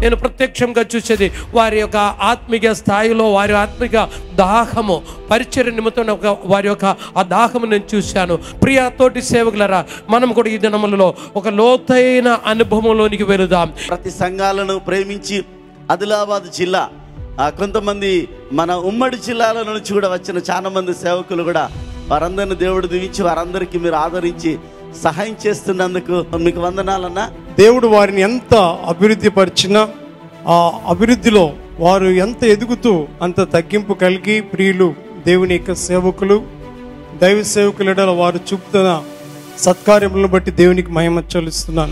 నేను ప్రత్యక్షంగా చూసేది వారి యొక్క ఆత్మీయ స్థాయిలో వారి ఆత్మిక దాహము పరిచయ నిమిత్తం ఒక వారి యొక్క ఆ దాహము నేను చూశాను ప్రియ తోటి సేవకులరా మనం కూడా ఈ దినములలో ఒక లోతైన అనుభవంలోనికి వెళుదాం ప్రతి సంఘాలను ప్రేమించి ఆదిలాబాద్ జిల్లా ఆ, కొంతమంది మన ఉమ్మడి జిల్లాల నుంచి కూడా వచ్చిన చాలా మంది సేవకులు కూడా వారందరిని దేవుడు దీవించి వారందరికీ మీరు ఆదరించి సహాయం చేస్తున్నందుకు మీకు వందనాలన్నా దేవుడు వారిని ఎంత అభివృద్ధి పరిచినా ఆ అభివృద్ధిలో వారు ఎంత ఎదుగుతూ అంత తగ్గింపు కలిగి ప్రియులు దేవుని యొక్క సేవకులు దైవ సేవకుల వారు చూపుతున్న సత్కార్యములను బట్టి దేవునికి మహిమ చెల్లిస్తున్నాను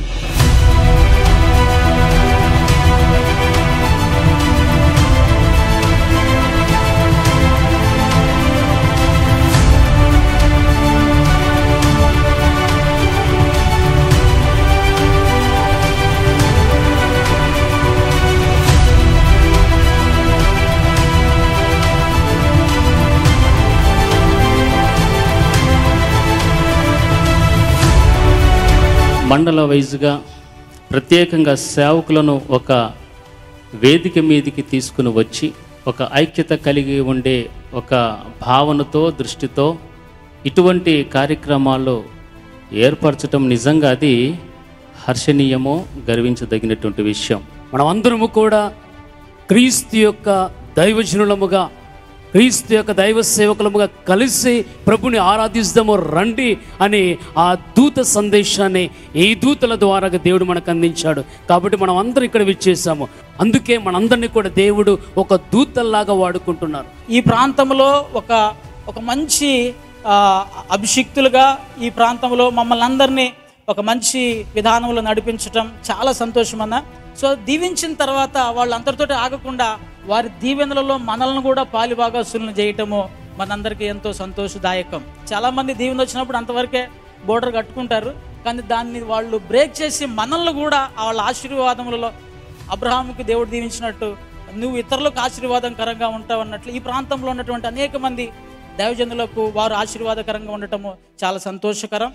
మండల వైజ్గా ప్రత్యేకంగా సేవకులను ఒక వేదిక మీదికి తీసుకుని వచ్చి ఒక ఐక్యత కలిగి ఉండే ఒక భావనతో దృష్టితో ఇటువంటి కార్యక్రమాలు ఏర్పరచటం నిజంగా అది హర్షణీయమో గర్వించదగినటువంటి విషయం మనమందరము కూడా క్రీస్తు యొక్క దైవజనులముగా క్రీస్తు యొక్క దైవ సేవకులముగా కలిసి ప్రభుని ఆరాధిస్తాము రండి అని ఆ దూత సందేశాన్ని ఈ దూతల ద్వారా దేవుడు మనకు అందించాడు కాబట్టి మనం అందరం ఇక్కడ విచ్చేసాము అందుకే మనందరినీ కూడా దేవుడు ఒక దూతల్లాగా వాడుకుంటున్నారు ఈ ప్రాంతంలో ఒక ఒక మంచి ఆ, అభిషిక్తులుగా ఈ ప్రాంతంలో మమ్మల్ని అందరినీ ఒక మంచి విధానంలో నడిపించటం చాలా సంతోషం అన్న సో దీవించిన తర్వాత వాళ్ళు అందరితోటి ఆగకుండా వారి దీవెనలలో మనల్ని కూడా పాలిభాగస్తులను చేయటము మనందరికీ ఎంతో సంతోషదాయకం చాలా మంది దీవెన వచ్చినప్పుడు అంతవరకే బోర్డర్ కట్టుకుంటారు కానీ దాన్ని వాళ్ళు బ్రేక్ చేసి మనల్ని కూడా వాళ్ళ ఆశీర్వాదములలో అబ్రహాముకి దేవుడు దీవించినట్టు నువ్వు ఇతరులకు ఆశీర్వాదకరంగా ఉంటావు అన్నట్లు ఈ ప్రాంతంలో ఉన్నటువంటి అనేక మంది దైవజనులకు వారు ఆశీర్వాదకరంగా ఉండటము చాలా సంతోషకరం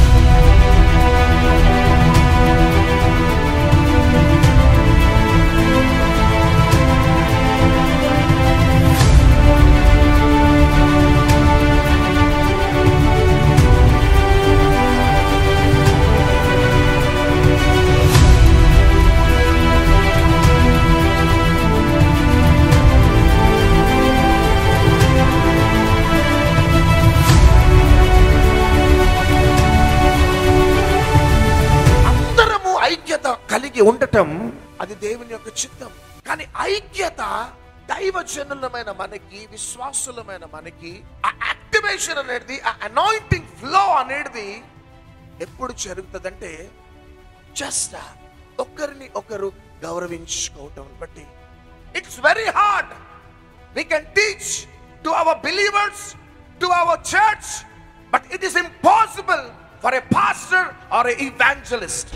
అందరము ఐక్యత కలిగి ఉండటం అది దేవుని యొక్క చిత్తం కానీ ఐక్యత దైవజనులమైన మనకి విశ్వాసులమైన మనకి ఆ యాక్టివేషన్ అనేది ఆ అనాయింటింగ్ ఫ్లో అనేది ఎప్పుడు జరుగుతుందంటే జస్ట్ ఒకరిని ఒకరు గౌరవించుకోవటం బట్టి it's very hard we can teach to our believers, to our church, but it is impossible for a pastor or an evangelist.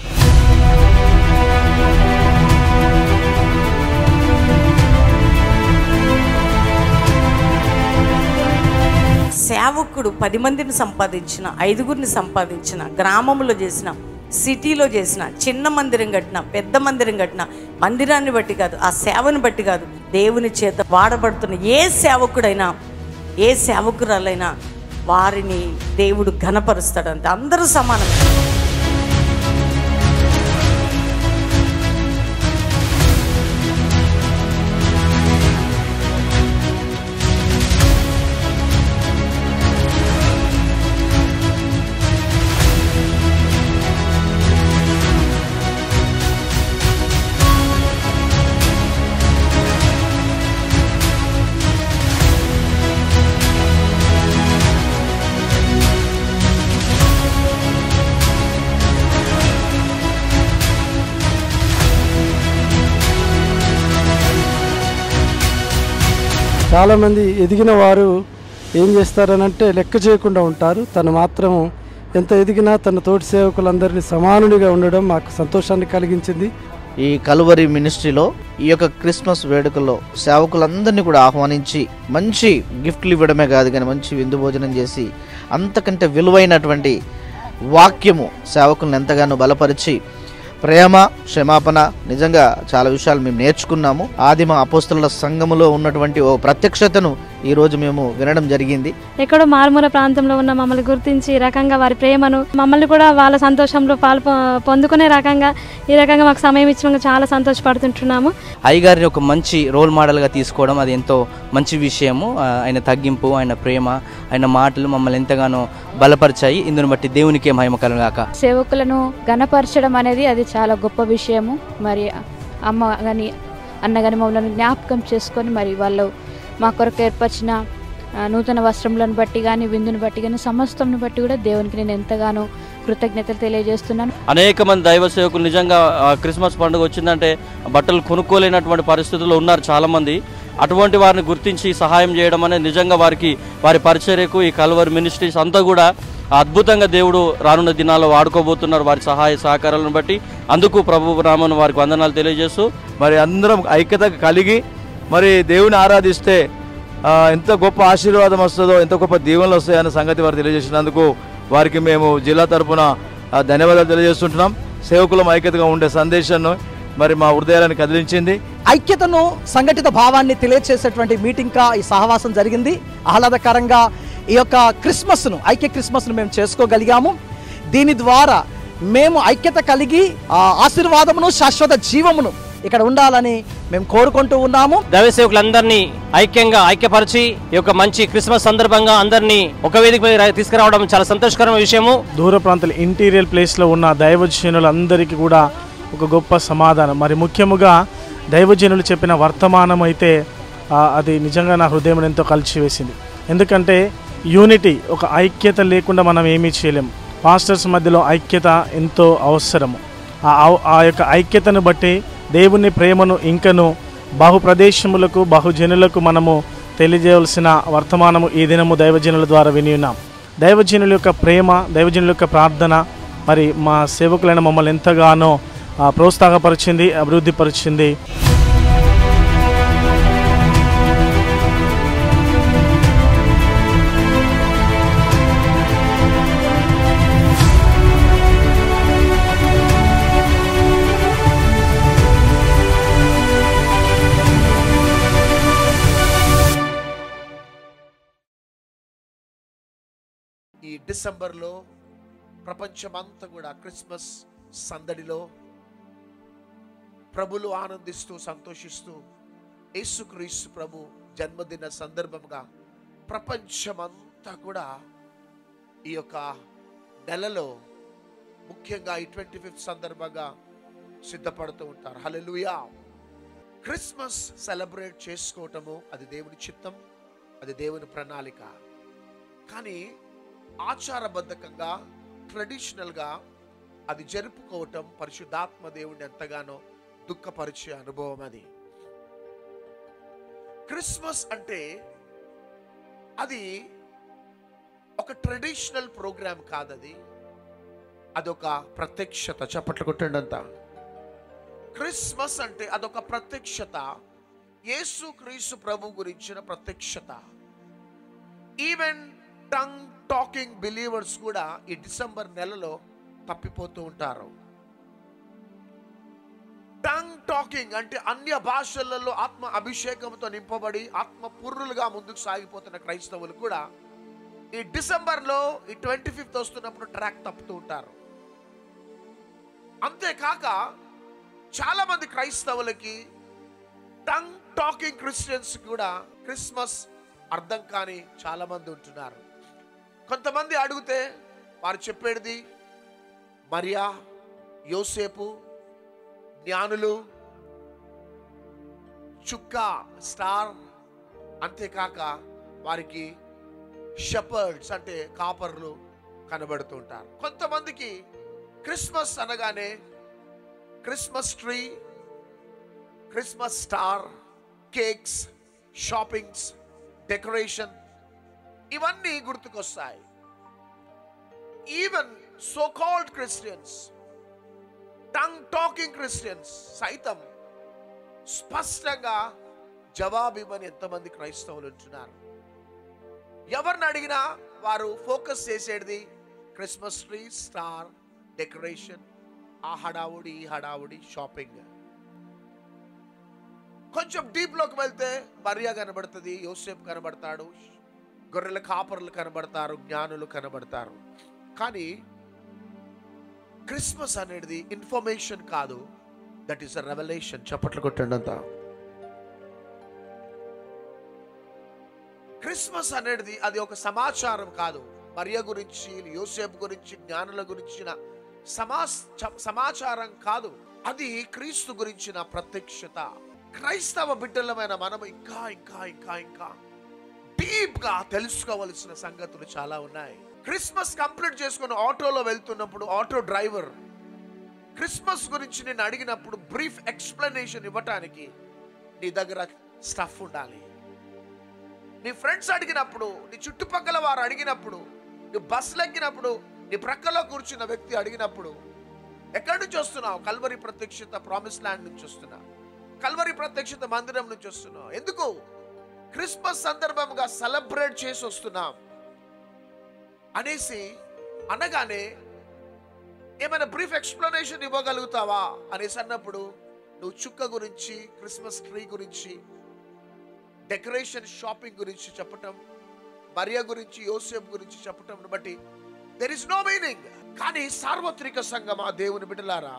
సేవకుడు పది మందిని సంపాదించిన ఐదుగురిని సంపాదించిన గ్రామంలో చేసిన సిటీలో చేసిన చిన్న మందిరం కట్టిన పెద్ద మందిరం కట్టిన మందిరాన్ని బట్టి కాదు ఆ సేవను బట్టి కాదు దేవుని చేత వాడబడుతున్న ఏ సేవకుడైనా ఏ సేవకురాలైనా వారిని దేవుడు ఘనపరుస్తాడంటే అందరూ సమానమే చాలామంది ఎదిగిన వారు ఏం చేస్తారనంటే లెక్క చేయకుండా ఉంటారు తను మాత్రం ఎంత ఎదిగినా తన తోటి సేవకులందరినీ సమానునిగా ఉండడం మాకు సంతోషాన్ని కలిగించింది ఈ కలువరి మినిస్ట్రీలో ఈ యొక్క క్రిస్మస్ వేడుకల్లో సేవకులందరినీ కూడా ఆహ్వానించి మంచి గిఫ్ట్లు ఇవ్వడమే కాదు కానీ మంచి విందు భోజనం చేసి అంతకంటే విలువైనటువంటి వాక్యము సేవకులను ఎంతగానో బలపరిచి ప్రేమ క్షమాపణ నిజంగా చాలా విషయాలు మేము నేర్చుకున్నాము ఆదిమ అపోస్తుల సంఘములో ఉన్నటువంటి ఓ ప్రత్యక్షతను ఈ రోజు మేము వినడం జరిగింది ఎక్కడో మారుమూల ప్రాంతంలో ఉన్న మమ్మల్ని గుర్తించి ఈ రకంగా వారి ప్రేమను మమ్మల్ని కూడా వాళ్ళ సంతోషంలో పాలు పొ- పొందుకునే రకంగా ఈ రకంగా మాకు సమయం ఇచ్చినందుకు చాలా సంతోషపడుతుంటున్నాము అయ్యగారిని ఒక మంచి రోల్ మోడల్గా తీసుకోవడం అది ఎంతో మంచి విషయము ఆ, ఆయన తగ్గింపు ఆయన ప్రేమ ఆయన మాటలు మమ్మల్ని ఎంతగానో బలపరిచాయి ఇందును బట్టి దేవునికే మహిమ కలుగాక సేవకులను గణపరచడం అనేది అది చాలా గొప్ప విషయము మరి అమ్మ కానీ అన్న కానీ మమ్మల్ని జ్ఞాపకం చేసుకొని మరి వాళ్ళు మా కొరకు ఏర్పరిచిన ఆ, నూతన వస్త్రములను బట్టి కానీ విందుని బట్టి కానీ సమస్తంను బట్టి కూడా దేవునికి నేను ఎంతగానో కృతజ్ఞతలు తెలియజేస్తున్నాను అనేక మంది దైవ సేవకులు నిజంగా ఆ, క్రిస్మస్ పండుగ వచ్చిందంటే బట్టలు కొనుక్కోలేనటువంటి పరిస్థితుల్లో ఉన్నారు చాలామంది అటువంటి వారిని గుర్తించి సహాయం చేయడం అనేది నిజంగా వారికి వారి పరిచర్యకు ఈ కల్వర్ మినిస్ట్రీస్ అంతా కూడా అద్భుతంగా దేవుడు రానున్న దినాల్లో వాడుకోబోతున్నారు వారి సహాయ సహకారాలను బట్టి అందుకు ప్రభు రామను వారికి వందనాలు తెలియజేస్తూ మరి అందరం ఐక్యత కలిగి మరి దేవుని ఆరాధిస్తే ఆ, ఎంత గొప్ప ఆశీర్వాదం వస్తుందో ఎంత గొప్ప దీవెనలు వస్తాయన్న సంగతి వారు తెలియజేసినందుకు వారికి మేము జిల్లా తరపున ఆ, ధన్యవాదాలు తెలియజేస్తుంటున్నాం సేవకులం ఐక్యతగా ఉండే సందేశాన్ని మరి మా హృదయాలను కదిలించింది ఐక్యతను సంఘటిత భావాన్ని తెలియచేసేటువంటి మీటింగ్గా ఈ సహవాసం జరిగింది ఆహ్లాదకరంగా ఈ యొక్క క్రిస్మస్ను ఐక్య క్రిస్మస్ను మేము చేసుకోగలిగాము దీని ద్వారా మేము ఐక్యత కలిగి ఆ ఆశీర్వాదమును శాశ్వత జీవమును ఇక్కడ ఉండాలని మేము కోరుకుంటూ ఉన్నాము దైవ సేవకులందరినీ ఐక్యంగా ఐక్యపరిచి ఈ యొక్క మంచి క్రిస్మస్ సందర్భంగా అందరినీ ఒక వేదిక మీద తీసుకురావడం చాలా సంతోషకరమైన విషయము దూర ప్రాంతాల ఇంటీరియర్ ప్లేస్లో ఉన్న దైవజనులందరికీ కూడా ఒక గొప్ప సమాధానం మరి ముఖ్యముగా దైవజనులు చెప్పిన వర్తమానం అయితే ఆ, అది నిజంగా నా హృదయం ఎంతో కలిసివేసింది ఎందుకంటే యూనిటీ ఒక ఐక్యత లేకుండా మనం ఏమీ చేయలేం పాస్టర్స్ మధ్యలో ఐక్యత ఎంతో అవసరము ఆ అవ- ఆ యొక్క ఐక్యతను బట్టి దేవుని ప్రేమను ఇంకను బహు ప్రదేశములకు బహుజనులకు మనము తెలియజేయవలసిన వర్తమానము ఈ దినము దైవజనుల ద్వారా విని ఉన్నాం దైవజనుల యొక్క ప్రేమ దైవజనుల యొక్క ప్రార్థన మరి మా సేవకులైన మమ్మల్ని ఎంతగానో ఆ, ప్రోత్సాహపరిచింది అభివృద్ధిపరిచింది ఈ డిసెంబర్లో ప్రపంచమంతా కూడా క్రిస్మస్ సందడిలో ప్రభులు ఆనందిస్తూ సంతోషిస్తూ యేసుక్రీస్తు ప్రభు జన్మదిన సందర్భంగా ప్రపంచమంతా కూడా ఈ యొక్క నెలలో ముఖ్యంగా ఈ ట్వంటీ ఫిఫ్త్ సందర్భంగా సిద్ధపడుతూ ఉంటారు హల్లెలూయా క్రిస్మస్ సెలబ్రేట్ చేసుకోవటము అది దేవుని చిత్తం అది దేవుని ప్రణాళిక కానీ ఆచారబద్ధకంగా ట్రెడిషనల్గా అది జరుపుకోవటం పరిశుద్ధాత్మ దేవుడిని ఎంతగానో దుఃఖపరిచే అనుభవం అది క్రిస్మస్ అంటే అది ఒక ట్రెడిషనల్ ప్రోగ్రామ్ కాదది అదొక ప్రత్యక్షత చప్పట్లు కొట్టండి అంతా క్రిస్మస్ అంటే అదొక ప్రత్యక్షత యేసు క్రీస్తు ప్రభు గురించిన ప్రత్యక్షత ఈవెన్ టంగ్ టాకింగ్ బిలీవర్స్ కూడా ఈ డిసెంబర్ నెలలో తప్పిపోతూ ఉంటారు టంగ్ టాకింగ్ అంటే అన్య భాషలలో ఆత్మ అభిషేకంతో నింపబడి ఆత్మ పుర్రులుగా ముందుకు సాగిపోతున్న క్రైస్తవులు కూడా ఈ డిసెంబర్లో ఈ ట్వంటీ ఫిఫ్త్ వస్తున్నప్పుడు ట్రాక్ తప్పుతూ ఉంటారు అంతేకాక చాలా మంది క్రైస్తవులకి టంగ్ టాకింగ్ క్రిస్టియన్స్ కూడా క్రిస్మస్ అర్థం కాని చాలా మంది ఉంటున్నారు కొంతమంది అడిగితే వారు చెప్పేది మరియా యోసేపు జ్ఞానులు చుక్క స్టార్ అంతేకాక వారికి షెపర్డ్స్ అంటే కాపర్లు కనబడుతూ ఉంటారు కొంతమందికి క్రిస్మస్ అనగానే Christmas tree Christmas star cakes shoppings decoration ఇవన్నీ గుర్తుకొస్తాయి even so called Christians tongue talking Christians సైతం స్పష్టంగా జవాబు ఇవ్వని ఎంతమంది క్రైస్తవులు ఉంటున్నారు ఎవరిని అడిగినా వారు ఫోకస్ చేసేది క్రిస్మస్ ట్రీ స్టార్ డెకరేషన్ ఆ హడావుడి ఈ హడావుడి షాపింగ్ కొంచెం డీప్ లోకి వెళ్తే మరియా కనబడుతుంది యోసేపు కనబడతాడు గొర్రెల కాపరులు కనబడతారు జ్ఞానులు కనబడతారు కానీ క్రిస్మస్ అనేది ఇన్ఫర్మేషన్ కాదు దట్ ఈస్ అ రెవల్యూషన్ చప్పట్లు కొట్టండి అంతా క్రిస్మస్ అనేది అది ఒక సమాచారం కాదు మరియ గురించి యోసేపు గురించి జ్ఞానుల గురించిన సమా చ- సమాచారం కాదు అది క్రీస్తు గురించిన ప్రత్యక్షత క్రైస్తవ బిడ్డలమైన మనం ఇంకా ఇంకా ఇంకా ఇంకా డీప్ గా తెలుసుకోవలసిన సంగతులు చాలా ఉన్నాయి క్రిస్మస్ కంప్లీట్ చేసుకుని ఆటోలో వెళ్తున్నప్పుడు ఆటో డ్రైవర్ క్రిస్మస్ గురించి నేను అడిగినప్పుడు బ్రీఫ్ ఎక్స్ప్లెనేషన్ ఇవ్వటానికి నీ దగ్గర స్టఫ్ ఉండాలి నీ ఫ్రెండ్స్ అడిగినప్పుడు నీ చుట్టుపక్కల వారు అడిగినప్పుడు నువ్వు బస్సులు ఎక్కినప్పుడు నీ ప్రక్కలో కూర్చున్న వ్యక్తి అడిగినప్పుడు ఎక్కడి నుంచి వస్తున్నావు కల్వరి ప్రత్యక్షత ప్రామిస్ ల్యాండ్ నుంచి వస్తున్నావు కల్వరి ప్రత్యక్షత మందిరం నుంచి వస్తున్నావు ఎందుకు క్రిస్మస్ సందర్భంగా సెలబ్రేట్ చేసి వస్తున్నాం అనేసి అనగానే ఏమైనా బ్రీఫ్ ఎక్స్ప్లెనేషన్ ఇవ్వగలుగుతావా అనేసి అన్నప్పుడు నువ్వు చుక్క గురించి క్రిస్మస్ ట్రీ గురించి డెకరేషన్ షాపింగ్ గురించి చెప్పటం మరియ గురించి యోసేపు గురించి చెప్పటం బట్టి దెర్ ఇస్ నో మీనింగ్ కానీ సార్వత్రిక సంఘం ఆ దేవుని బిడ్డలారా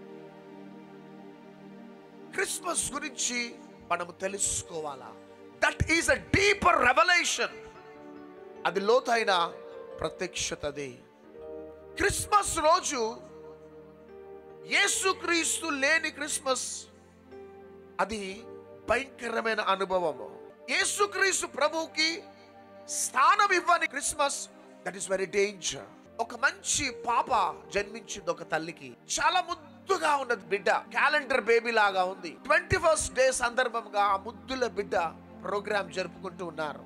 క్రిస్మస్ గురించి మనము తెలుసుకోవాలా that is a deeper revolution అది లోతైన ప్రత్యక్షతది క్రిస్మస్ రోజు యేసుక్రీస్తు లేని క్రిస్మస్ అది భయంకరమైన అనుభవము యేసుక్రీస్తు ప్రభువుకి స్థానం ఇవ్వని Christmas that is very danger ఒక మంచి పాప జన్మించింది ఒక తల్లికి చాలా ముద్దుగా ఉన్నది బిడ్డ క్యాలెండర్ బేబీ లాగా ఉంది ట్వంటీ ఫస్ట్ డే సందర్భంగా ఆ ముద్దుల బిడ్డ ప్రోగ్రామ్ జరుపుకుంటూ ఉన్నారు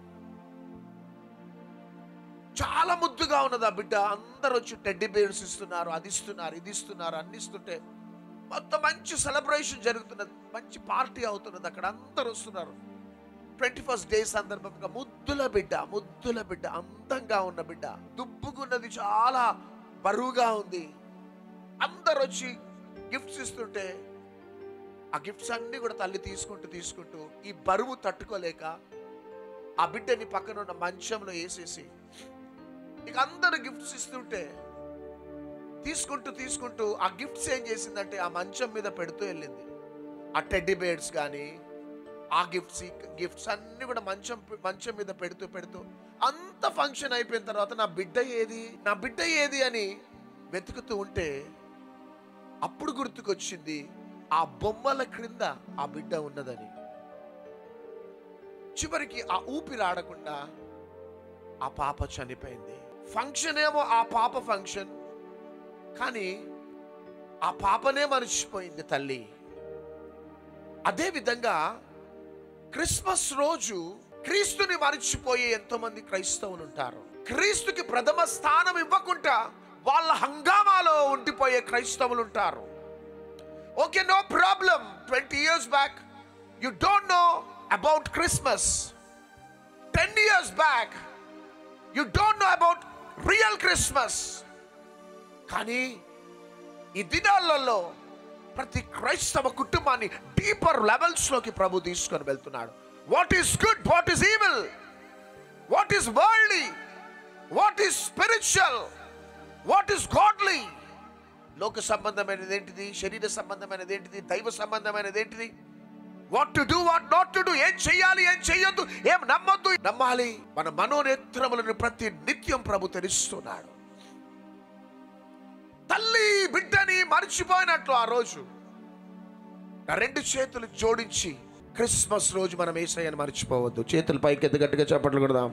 చాలా ముద్దుగా ఉన్నది ఆ బిడ్డ అందరు వచ్చి టెడ్డీ బేర్స్ ఇస్తున్నారు అది ఇస్తున్నారు ఇది ఇస్తున్నారు అన్ని ఇస్తుంటే మొత్తం మంచి సెలబ్రేషన్ జరుగుతున్నది మంచి పార్టీ అవుతున్నది అక్కడ అందరు వస్తున్నారు ట్వంటీ ఫస్ట్ డే సందర్భంగా ముద్దుల బిడ్డ ముద్దుల బిడ్డ అందంగా ఉన్న బిడ్డ దుబ్బుకున్నది చాలా బరువుగా ఉంది అందరు వచ్చి గిఫ్ట్స్ ఇస్తుంటే ఆ గిఫ్ట్స్ అన్ని కూడా తల్లి తీసుకుంటూ తీసుకుంటూ ఈ బరువు తట్టుకోలేక ఆ బిడ్డని పక్కన ఉన్న మంచంలో వేసేసి ఇక అందరు గిఫ్ట్స్ ఇస్తుంటే తీసుకుంటూ తీసుకుంటూ ఆ గిఫ్ట్స్ ఏం చేసిందంటే ఆ మంచం మీద పెడుతూ వెళ్ళింది ఆ టెడ్డీ బేర్డ్స్ కానీ ఆ గిఫ్ట్స్ గిఫ్ట్స్ అన్ని కూడా మంచం మంచం మీద పెడుతూ పెడుతూ అంత ఫంక్షన్ అయిపోయిన తర్వాత నా బిడ్డ ఏది నా బిడ్డ ఏది అని వెతుకుతూ ఉంటే అప్పుడు గుర్తుకొచ్చింది ఆ బొమ్మల క్రింద ఆ బిడ్డ ఉన్నదని చివరికి ఆ ఊపిరి ఆడకుండా ఆ పాప చనిపోయింది ఫంక్షన్ ఏమో ఆ పాప ఫంక్షన్ కానీ ఆ పాపనే మర్చిపోయింది తల్లి అదే విధంగా క్రిస్మస్ రోజు క్రీస్తుని మర్చిపోయే ఎంతో మంది క్రైస్తవులు ఉంటారు క్రీస్తుకి ప్రథమ స్థానం ఇవ్వకుండా వాళ్ళ హంగామాలో ఉండిపోయే క్రైస్తవులు ఉంటారు okay no problem twenty years back you don't know about Christmas ten years back you don't know about real Christmas కానీ ఈ దినాలలో ప్రతి క్రైస్తవ కుటుంబాన్ని డీపర్ లెవెల్స్ లోకి ప్రభు తీసుకొని వెళ్తున్నాడు what is good what is evil what is worldly what is spiritual what is godly లోక సంబంధమైనది ఏంటిది శరీర సంబంధమైనది ఏంటిది దైవ సంబంధమైనది ఏంటిది what to do what not to do ఏం చెయ్యాలి ఏం చెయ్యొద్దు ఏం నమ్మొద్దు నమ్మాలి మన మనోనేత్రములను ప్రతి నిత్యం ప్రభు తెలుస్తున్నాడు తల్లి బిడ్డని మర్చిపోయినట్లు ఆ రోజు నా రెండు చేతులు జోడించి క్రిస్మస్ రోజు మనం ఏసయ్యని మర్చిపోవద్దు చేతులు పైకి ఎత్తి గట్టిగా చప్పట్లు కొడదాం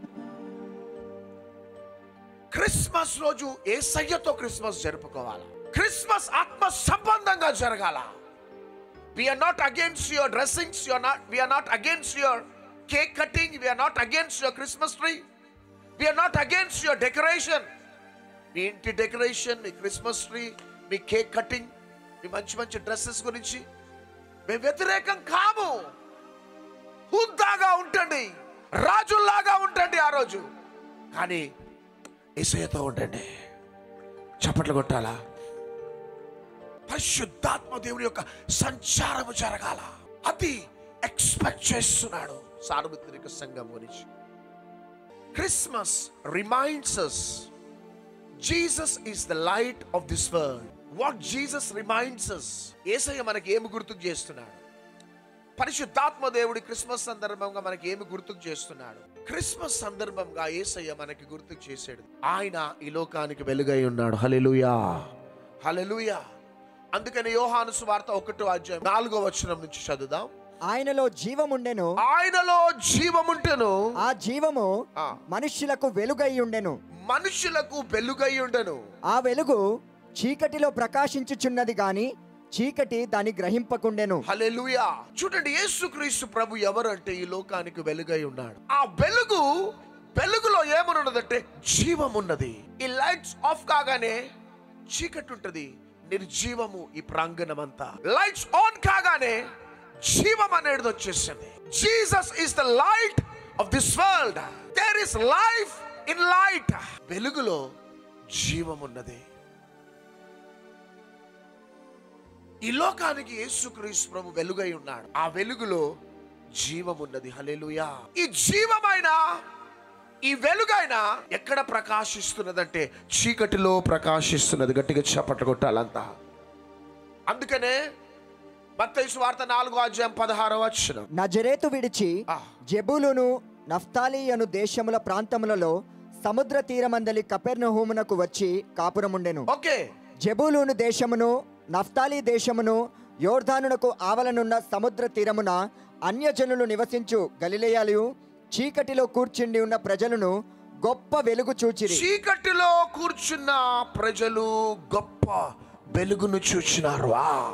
క్రిస్మస్ రోజు ఏసయ్యతో క్రిస్మస్ జరుపుకోవాలి క్రిస్మస్ ఆత్మ సంబంధంగా జరగాల we are not against your dressings your not we are not against your cake cutting we are not against your Christmas tree we are not against your decoration మీ ఇంటి డెకరేషన్ మీ క్రిస్మస్ ట్రీ మీ కేక్ కటింగ్ మీ మంచి మంచి డ్రెస్సెస్ గురించి మేము వ్యతిరేకం కాము హుద్దాగా ఉంటండి రాజుల్లాగా ఉంటండి ఆ రోజు కానీ ఏసయ్యతో ఉండండి చప్పట్లు కొట్టాలా పరిశుద్ధాత్మ దేవుని యొక్క సంచారము జరగాల అది ఎక్స్పెక్ట్ చేస్తున్నాడు సార్వత్రిక సంఘం గురించి Christmas reminds us Jesus is the light of this world what Jesus reminds us ఏసయ్య మనకి ఏమి గుర్తుకు చేస్తున్నాడు పరిశుద్ధాత్మ దేవుడి క్రిస్మస్ సందర్భంగా మనకి ఏమి గుర్తుకు చేస్తున్నాడు క్రిస్మస్ సందర్భంగా ఏసయ్య మనకి గుర్తుకు చేశాడు ఆయన ఈ లోకానికి వెలుగై ఉన్నాడు హలెలుయా హలెలుయా అందుకని యోహాను సువార్త ఒకటో అధ్యాయం నాలుగో వచనం నుంచి చదువుదాం ఆయనలో జీవముండెను ఆయనలో జీవముంటెను ఆ జీవము మనుష్యులకు వెలుగై ఉండెను మనుషులకు వెలుగై ఉండెను ఆ వెలుగు చీకటిలో ప్రకాశించుచున్నది గాని చీకటి దాన్ని గ్రహింపకుండెను హల్లెలూయా చూడండి యేసుక్రీస్తు ప్రభు ఎవరంటే ఈ లోకానికి వెలుగై ఉన్నాడు ఆ వెలుగు వెలుగులో ఏమనున్నదంటే జీవం ఉన్నది ఈ లైట్స్ ఆఫ్ కాగానే చీకటి ఉంటది నిర్జీవము ఈ ప్రాంగణం అంతా లైట్స్ ఆన్ కాగానే జీవం అనేది వచ్చేసింది Jesus is the light of this world there is life in light వెలుగులో జీవం ఉన్నది ఈ లోకానికి యేసుక్రీస్తు ప్రభు వెలుగై ఉన్నాడు ఆ వెలుగులో జీవం ఉన్నది హల్లెలూయా ఈ జీవమైన ఈ వెలుగైన ఎక్కడ ప్రకాశిస్తున్నదంటే చీకటిలో ప్రకాశిస్తున్నది గట్టిగా చప్పట్లు కొట్టాలంతా అందుకనే మత్తయి వార్త నాలుగో అధ్యాయం పదహారో వచ్చిన నజరేతు విడిచి జబులును నఫ్తాలి అను దేశముల ప్రాంతములలో సముద్ర తీరమందలి కపెర్నహూమునకు వచ్చి కాపురముండెను ఓకే జబూలూను దేశమును నఫ్తాలి దేశమును యోర్ధానునకు ఆవలనున్న సముద్ర తీరమున అన్యజనులు నివసించు గలిలేయాలు చీకటిలో కూర్చుండి ఉన్న ప్రజలను గొప్ప వెలుగు చూచిరి చీకటిలో కూర్చున్న ప్రజలు గొప్ప వెలుగును చూచినారు వావ్.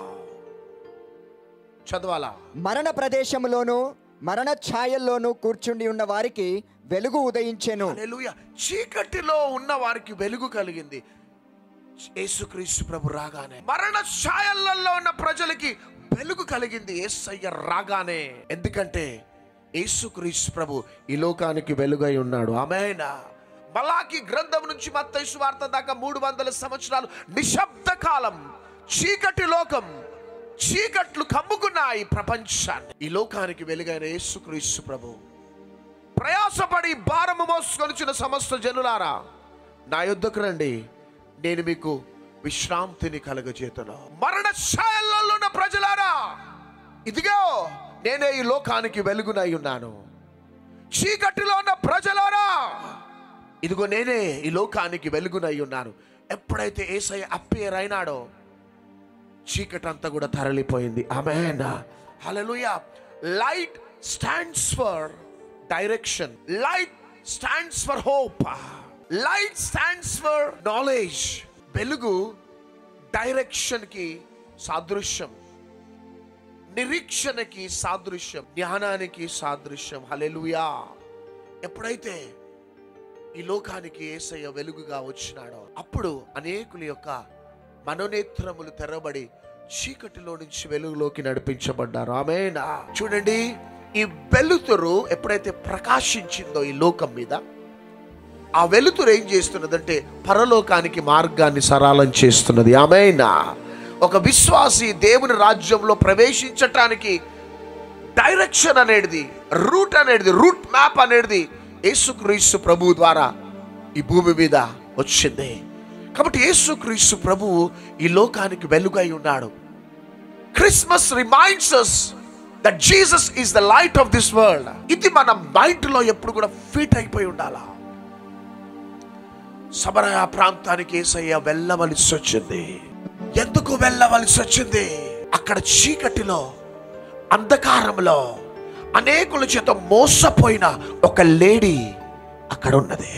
చదవాలా మరణ ప్రదేశములోను మరణ ఛాయల్లోనూ కూర్చుండి ఉన్న వారికి వెలుగు ఉదయించెను హల్లెలూయా చీకటిలో ఉన్న వారికి వెలుగు కలిగింది యేసుక్రీస్తు ప్రభు రాగానే మరణ ఛాయలలో ఉన్న ప్రజలకి వెలుగు కలిగింది యేసయ్య రాగానే ఎందుకంటే యేసుక్రీస్తు ప్రభు ఈ లోకానికి వెలుగై ఉన్నాడు ఆమెనా మలాకి గ్రంథం నుంచి మత్తయి వార్త దాకా మూడు వందల సంవత్సరాలు నిశ్శబ్ద కాలం చీకటి లోకం చీకట్లు కమ్ముకున్న ఈ ప్రపంచాన్ని ఈ లోకానికి వెలుగైన యేసుక్రీస్తు ప్రభు ప్రయాసపడి భారము మోసుకొనిచిన సమస్త జనులారా నా యుద్ధకు రండి నేను మీకు విశ్రాంతిని కలగజేతును మరణ ఛాయలలో ఉన్న ప్రజలారా ఇదిగో నేనే ఈ లోకానికి వెలుగునై ఉన్నాను చీకటిలో ఉన్న ప్రజలారా ఇదిగో నేనే ఈ లోకానికి వెలుగునై ఉన్నాను ఎప్పుడైతే ఏసయ్య అప్పేర్ అయినాడో చీకటి అంతా కూడా తరలిపోయింది amen hallelujah light stands for direction light stands for hope light stands for knowledge వెలుగు డైరెక్షన్ కి సాదృశ్యం నిరీక్షణకి సాదృశ్యం జ్ఞానానికి సాదృశ్యం హల్లెలూయా ఎప్పుడైతే ఈ లోకానికి ఏసయ్య వెలుగుగా వచ్చినాడో అప్పుడు అనేకుల యొక్క మనోనేత్రములు తెరబడి చీకటిలో నుంచి వెలుగులోకి నడిపించబడ్డారు ఆమెనా చూడండి ఈ వెలుతురు ఎప్పుడైతే ప్రకాశించిందో ఈ లోకం మీద ఆ వెలుతురు ఏం చేస్తున్నదంటే పరలోకానికి మార్గాన్ని సరళం చేస్తున్నది ఆమెనా ఒక విశ్వాసి దేవుని రాజ్యంలో ప్రవేశించటానికి డైరెక్షన్ అనేది రూట్ అనేది రూట్ మ్యాప్ అనేది యేసుక్రీస్తు ప్రభు ద్వారా ఈ భూమి మీద వచ్చింది కాబట్టి యేసుక్రీస్తు ప్రభువు ఈ లోకానికి వెలుగై ఉన్నాడు Christmas reminds us that Jesus is the light of this world ఇది మన మైండ్ లో ఎప్పుడు కూడా ఫిట్ అయిపోయి ఉండాలా సమరయ ప్రాంతానికి ఏసయ్య వెళ్ళవలసి వచ్చింది ఎందుకు వెళ్ళవలసి వచ్చింది అక్కడ చీకటిలో అంధకారంలో అనేకుల చేత మోసపోయిన ఒక లేడీ అక్కడ ఉన్నది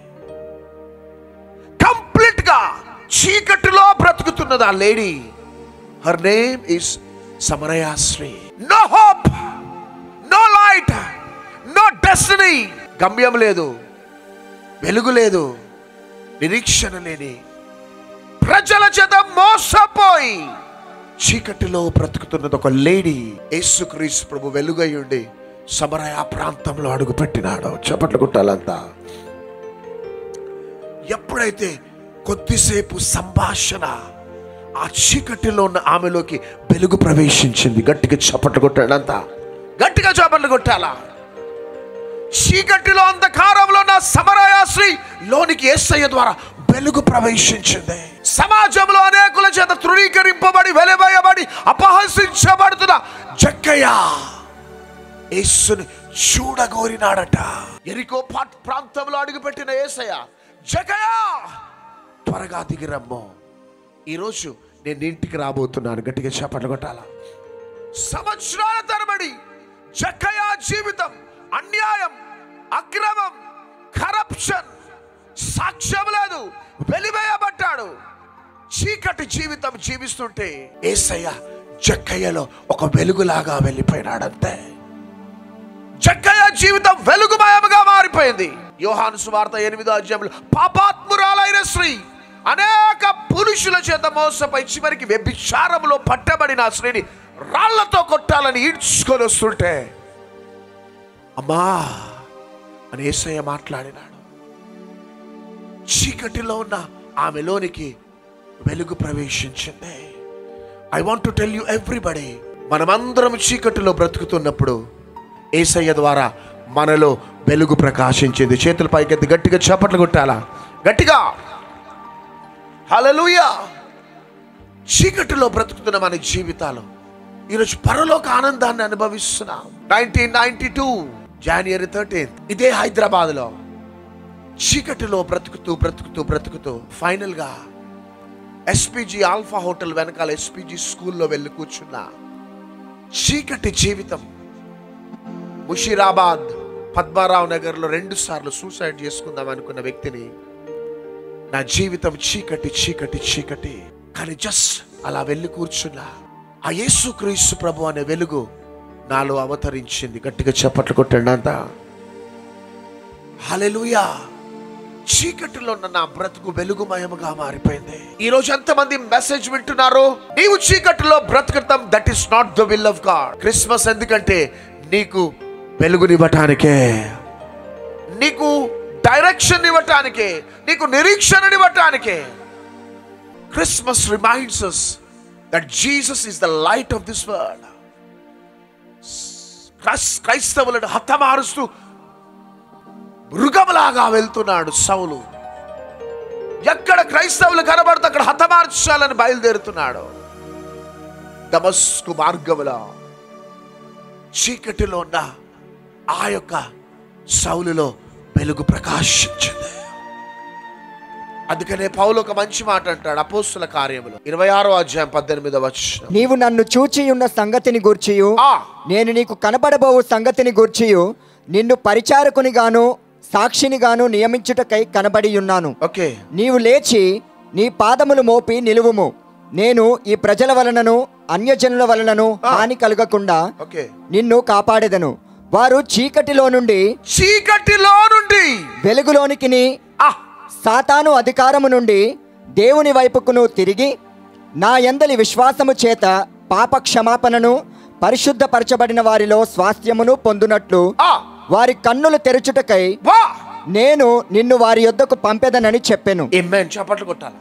కంప్లీట్ గా చీకటిలో బ్రతుకుతున్నది ఆ లేడీ హర్ నేమ్ ఇస్ సమరయాశ్రీ no hope no light no destiny గమ్యం లేదు వెలుగు లేదు నిరీక్షణ లేని ప్రజల చేత మోసపోయి చీకటిలో బ్రతుకుతున్నది ఒక లేడీ యేసుక్రీస్తు ప్రభు వెలుగై ఉండి సమరయ ప్రాంతంలో అడుగు పెట్టినాడు చప్పట్లు కుట్టాలంతా ఎప్పుడైతే కొద్దిసేపు సంభాషణ ఆ చీకటిలో ఉన్న ఆమెలోకి వెలుగు ప్రవేశించింది గట్టిగా చప్పట్లు కొట్టాడు అంతా గట్టిగా చప్పట్లు కొట్టాలా చీకటిలో అంధకారంలో నా సమరయాశ్రీ లోనికి ఏసయ్య ద్వారా వెలుగు ప్రవేశించింది సమాజంలో అనేకుల చేత తృణీకరింపబడి వెలివేయబడి అపహసించబడుతున్న జక్కయ్య యేసుని చూడగోరినాడట ఎరికో పాట్ ప్రాంతంలో అడుగుపెట్టిన ఏసయ్య జకయ్య త్వరగా దిగిరమ్మో ఈరోజు నేను ఇంటికి రాబోతున్నాను గట్టిగా చేపట్లు కొట్టాల సంవత్సరాల తరబడి జక్కయ్య జీవితం అన్యాయం అక్రమం కరప్షన్ సాక్ష్యం లేదు వెలివేయబడ్డాడు చీకటి జీవితం జీవిస్తుంటే ఏసయ్య జక్కయ్యలో ఒక వెలుగులాగా వెళ్ళిపోయినాడంతే జక్కయ్య జీవితం వెలుగుమయముగా మారిపోయింది యోహాను సువార్త ఎనిమిదో అధ్యాయంలో పాపాత్మురాలైన స్త్రీ అనేక పురుషుల చేత మోసపై చివరికి వ్యభిచారములో పట్టబడిన ఆ స్త్రీని రాళ్లతో కొట్టాలని ఈడ్చుకొని వస్తుంటే అమ్మా అని ఏసయ్య మాట్లాడినాడు చీకటిలో ఉన్న ఆమెలోనికి వెలుగు ప్రవేశించింది I want to tell you everybody మనమందరం చీకటిలో బ్రతుకుతున్నప్పుడు ఏసయ్య ద్వారా మనలో వెలుగు ప్రకాశించింది చేతుల పైకెత్తి గట్టిగా చప్పట్లు కొట్టాలా గట్టిగా హల్లెలూయా చీకటిలో బ్రతుకుతున్న మన జీవితాలు ఈరోజు పరలోక ఆనందాన్ని అనుభవిస్తున్నాం nineteen ninety two January thirteenth ఇదే హైదరాబాద్లో చీకటిలో బ్రతుకుతూ బ్రతుకుతూ బ్రతుకుతూ ఫైనల్గా ఎస్పీజీ ఆల్ఫా హోటల్ వెనకాల ఎస్పీజీ స్కూల్లో వెళ్ళి కూర్చున్నా చీకటి జీవితం ముషీరాబాద్ పద్మారావు నగర్లో రెండు సార్లు సూసైడ్ చేసుకుందాం అనుకున్న వ్యక్తిని నా జీవితం చీకటి చీకటి చీకటి కానీ జస్ట్ అలా వెళ్ళి కూర్చున్నా ఆ యేసు క్రీస్తు ప్రభు అనే వెలుగు నాలో అవతరించింది గట్టిగా చప్పట్లు కొట్టండి అంతా హల్లెలూయా చీకటిలో ఉన్న నా బ్రతుకు వెలుగుమయముగా మారిపోయింది ఈ రోజు ఎంతమంది మెసేజ్ వింటున్నారు నీవు చీకటిలో బ్రతకటం that is not the will of God Christmas ఎందుకంటే నీకు వెలుగునివ్వటానికే నీకు డైరెక్షన్ ఇవ్వటానికే నీకు నిరీక్షణనివ్వటానికే Christmas reminds us that Jesus is the light of this world క్రైస్తవులను హతమారుస్తూ మృగములాగా వెళ్తున్నాడు సౌలు ఎక్కడ క్రైస్తవులు కనబడితే అక్కడ హతమార్చాలని బయలుదేరుతున్నాడు దమస్కు మార్గములో చీకటిలో ఉన్న ఆ యొక్క సౌలులో వెలుగు ప్రకాశించింది అందుకనే పౌలు ఒక మంచి మాట అంటాడు అపోస్తుల కార్యములు ఇరవై ఆరో అధ్యాయం పద్దెనిమిదవ వచ్చిన నీవు నన్ను చూచి ఉన్న సంగతిని గూర్చియు నేను నీకు కనబడబోవు సంగతిని గూర్చియు నిన్ను పరిచారకుని గాను సాక్షిని గాను నియమించుటకై కనబడి ఉన్నాను ఓకే నీవు లేచి నీ పాదములు మోపి నిలువుము నేను ఈ ప్రజల వలనను అన్యజనుల వలనను హాని కలగకుండా ఓకే నిన్ను కాపాడెదను వారు చీకటిలో నుండి చీకటిలో నుండి వెలుగులోనికి సాతాను అధికారము నుండి దేవుని వైపుకును తిరిగి నా ఎందలి విశ్వాసము చేత పాప క్షమాపణను పరిశుద్ధపరచబడిన వారిలో స్వాస్థ్యమును పొందునట్లు వారి కన్నులు తెరుచుటకై నేను నిన్ను వారి యొద్దకు పంపెదనని చెప్పెను ఎమ్మెన్ చప్పట్లు కొట్టాలి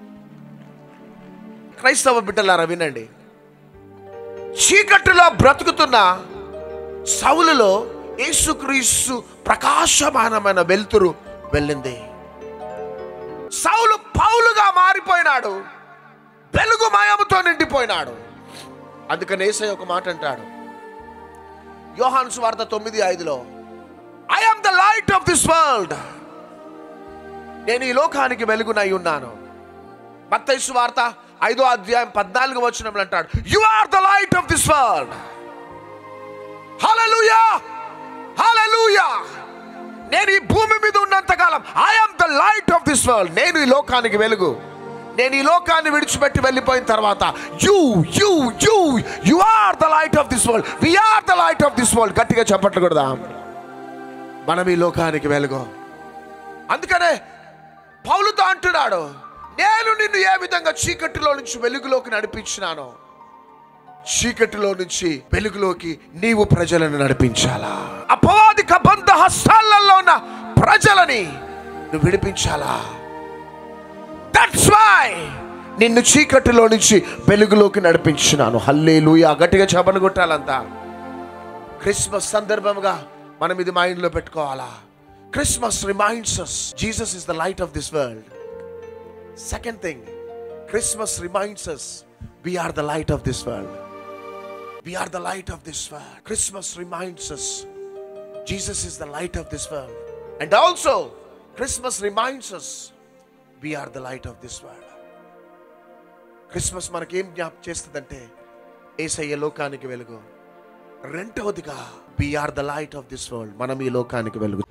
క్రైస్తవ బిడ్డలారా వినండి చీకటిలో బ్రతుకుతున్న సౌలులో యేసుక్రీస్తు ప్రకాశమానమైన వెలుతురు వెళ్ళింది సౌలు పౌలుగా మారిపోయినాడు వెలుగు మయముతో నిండిపోయినాడు అందుకని ఏసయ్య ఒక మాట అంటాడు యోహాను సువార్త తొమ్మిది ఐదులో I am the light of this world నేను ఈ లోకానికి వెలుగునై ఉన్నాను మత్తయి సువార్త ఐదో అధ్యాయం పద్నాలుగు వచనంలో అంటాడు you are the light of this world hallelujah hallelujah నేను ఈ భూమి మీద ఉన్నంత కాలం I am the light of this world నేను ఈ లోకానికి వెలుగు నేను ఈ లోకాన్ని విడిచిపెట్టి వెళ్ళిపోయిన తర్వాత you you you you are the light of this world we are the light of this world గట్టిగా చెప్పట్లు కూడా మనం ఈ లోకానికి వెలుగు అందుకనే పౌలుతో అంటున్నాడు నేను నిన్ను ఏ విధంగా చీకటిలో నుంచి వెలుగులోకి నడిపించినానో చీకటిలో నుంచి వెలుగులోకి నీవు ప్రజలను నడిపించాలా అపవాది కబంధ హస్తాలలో ఉన్న ప్రజలని నువ్వు విడిపించాలా దట్స్ వై నిన్ను చీకటిలో నుంచి వెలుగులోకి నడిపించినాను హల్లేలూయా గట్టిగా చెప్పను కొట్టాలంతా క్రిస్మస్ సందర్భంగా మనం ఇది మైండ్లో పెట్టుకోవాలా Christmas reminds us Jesus is the light of this world second thing Christmas reminds us we are the light of this world we are the light of this world christmas reminds us jesus is the light of this world and also christmas reminds us we are the light of this world Christmas మనకేం జ్ఞాప చేస్తుందంటే ఏసయ్య లోకానికి వెలుగు రెండవదిగా are the light of this world మనం ఈ లోకానికి వెలుగు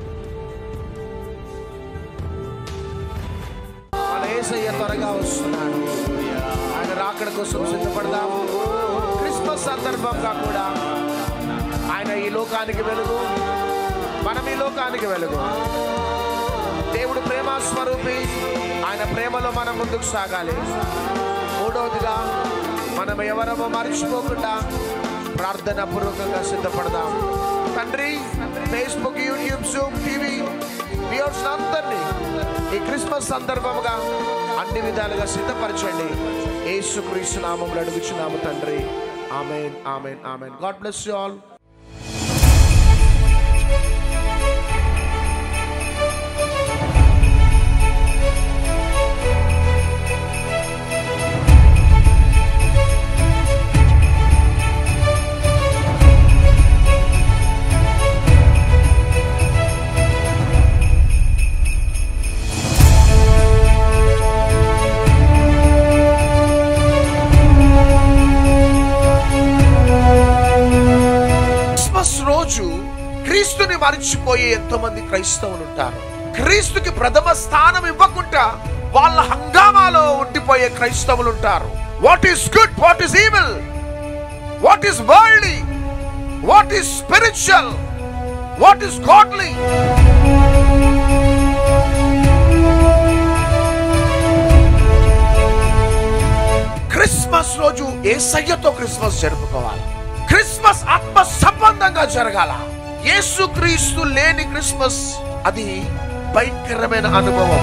మన ఏసయ్య త్వరగా వస్తున్నాడు ఆయన రాకడ కోసం సిద్ధపడదాము క్రిస్మస్ సందర్భంగా కూడా ఆయన ఈ లోకానికి వెలుగు మనం ఈ లోకానికి వెలుగు దేవుడు ప్రేమ స్వరూపి ఆయన ప్రేమలో మనం ముందుకు సాగాలి మూడవదిగా మనం ఎవరమో మర్చిపోకుండా ప్రార్థన పూర్వకంగా సిద్ధపడదాం తండ్రి Facebook YouTube Zoom TV viewers అందరినీ ఈ క్రిస్మస్ సందర్భంగా అన్ని విధాలుగా సిద్ధపరచండి యేసుక్రీస్తు నామంలో అడుగుచున్నాము తండ్రి amen amen amen God bless you all Christmas రోజు క్రీస్తుని మరిచిపోయే ఎంతో మంది క్రైస్తవులు ఉంటారు క్రీస్తుకి ప్రథమ స్థానం ఇవ్వకుండా వాళ్ళ హంగామాలో ఉండిపోయే క్రైస్తవులు ఉంటారు what is good what is evil what is worldly what is spiritual what is godly Christmas రోజు ఏ సయ్యతో క్రిస్మస్ జరుపుకోవాలి క్రిస్మస్ ఆత్మ సంబంధంగా జరగాల యేసుక్రీస్తు లేని క్రిస్మస్ అది భయంకరమైన అనుభవం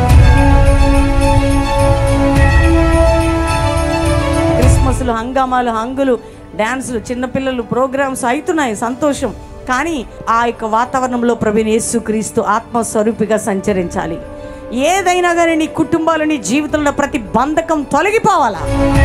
క్రిస్మస్లు హంగామాలు హంగులు డాన్సులు చిన్నపిల్లలు ప్రోగ్రామ్స్ అవుతున్నాయి సంతోషం కానీ ఆ యొక్క వాతావరణంలో ప్రవీణ్ యేసు క్రీస్తు ఆత్మస్వరూపిగా సంచరించాలి ఏదైనా కానీ నీ కుటుంబాలు నీ జీవితంలో ప్రతి బంధకం తొలగిపోవాలా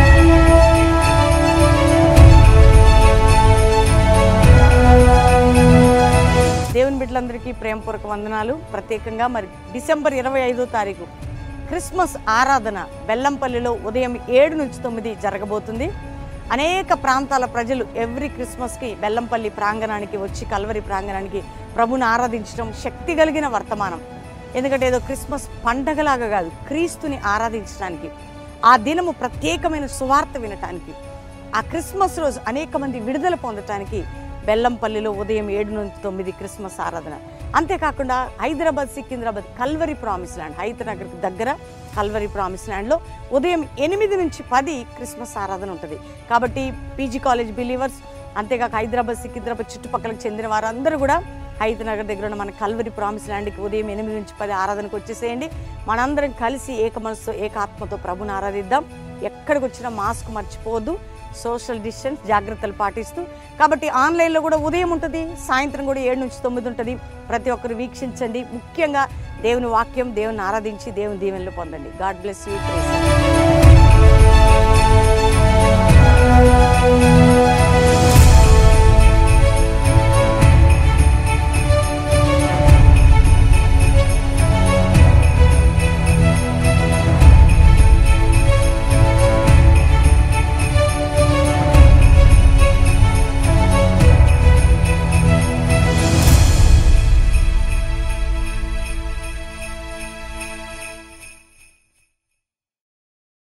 దేవుని బిడ్డలందరికీ ప్రేమపూర్వక వందనాలు ప్రత్యేకంగా మరి డిసెంబర్ ఇరవై ఐదో తారీఖు క్రిస్మస్ ఆరాధన బెల్లంపల్లిలో ఉదయం ఏడు నుంచి తొమ్మిది జరగబోతుంది అనేక ప్రాంతాల ప్రజలు ఎవ్రీ క్రిస్మస్కి బెల్లంపల్లి ప్రాంగణానికి వచ్చి కల్వరి ప్రాంగణానికి ప్రభుని ఆరాధించడం శక్తి కలిగిన వర్తమానం ఎందుకంటే ఏదో క్రిస్మస్ పండగలాగా కాదు క్రీస్తుని ఆరాధించడానికి ఆ దినము ప్రత్యేకమైన సువార్త వినటానికి ఆ క్రిస్మస్ రోజు అనేక మంది విడుదల పొందటానికి బెల్లంపల్లిలో ఉదయం ఏడు నుంచి తొమ్మిది క్రిస్మస్ ఆరాధన అంతేకాకుండా Hyderabad Secunderabad Calvary promise land హైదరాబాద్కి దగ్గర కల్వరి ప్రామిస్ ల్యాండ్లో ఉదయం ఎనిమిది నుంచి పది క్రిస్మస్ ఆరాధన ఉంటుంది కాబట్టి పీజీ కాలేజ్ బిలీవర్స్ అంతేకాక హైదరాబాద్ సికింద్రాబాద్ చుట్టుపక్కలకు చెందిన వారందరూ కూడా హైదనగర్ దగ్గర ఉన్న మన కల్వరి ప్రామిస్ ల్యాండ్కి ఉదయం ఎనిమిది నుంచి పది ఆరాధనకు వచ్చేసేయండి మనందరం కలిసి ఏక మనసుతో ఏకాత్మతో ప్రభుని ఆరాధిద్దాం ఎక్కడికి వచ్చినా మాస్క్ మర్చిపోవద్దు సోషల్ డిస్టెన్స్ జాగ్రత్తలు పాటిస్తూ కాబట్టి ఆన్లైన్లో కూడా ఉదయం ఉంటుంది సాయంత్రం కూడా ఏడు నుంచి తొమ్మిది ఉంటుంది ప్రతి ఒక్కరు వీక్షించండి ముఖ్యంగా దేవుని వాక్యం దేవుని ఆరాధించి దేవుని దీవెనలు పొందండి గాడ్ బ్లెస్ యూ